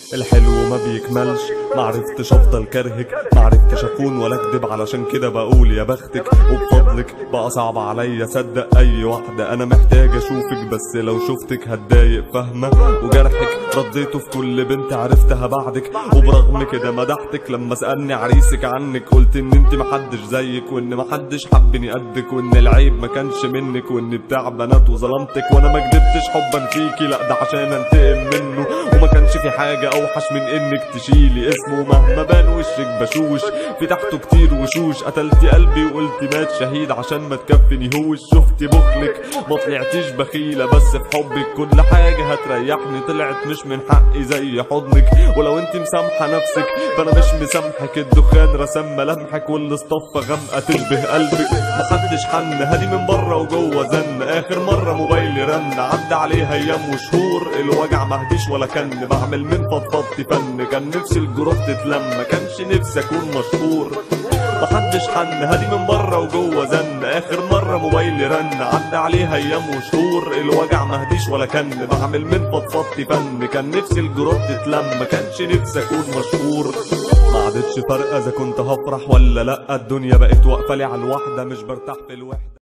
الحلو ما بيكملش معرفتش افضل كرهك معرفتش اكون ولا اكدب علشان كده بقول يا بختك وبفضلك بقى صعب عليا اصدق اي واحدة انا محتاج اشوفك بس لو شفتك هتضايق فاهمة وجرحك رديته في كل بنت عرفتها بعدك وبرغم كده مدحتك لما سألني عريسك عنك قلت ان انت محدش زيك وان محدش حبني قدك وان العيب ما كانش منك وان بتاع بنات وظلمتك وانا ما كدبتش حبا فيكي لا ده عشان انتقم منه وما كانش في حاجة اوحش من انك تشيلي اسمه مهما بان وشك بشوش في تحته كتير وشوش قتلتي قلبي وقلت مات شهيد عشان ما تكفنيهوش شفتي بخلك ما طلعتيش بخيلة بس في حبك كل حاجة هتريحني طلعت مش من حقي زي حضنك ولو انت مسامحة نفسك فانا مش مسامحك الدخان رسم ملامحك والاصطفى غامقة تشبه قلبك محدش حن هادي من بره وجوه زن اخر مرة موبايلي رن عدى عليها ايام وشهور الوجع مهديش ولا كان بعمل من فضفضتي فن كان نفسي الجروح تتلم ما كانش نفسي اكون مشهور محدش حن هادي من بره وجوه زن اخر مره موبايلي رن عدى عليها ايام وشهور الوجع مهديش ولا كان بعمل من فضفضتي فن كان نفسي الجروح تتلم ما كانش نفسي اكون مشهور ما عادتش فارقه اذا كنت هفرح ولا لا الدنيا بقت واقفه لي على الواحده مش برتاح في الوحده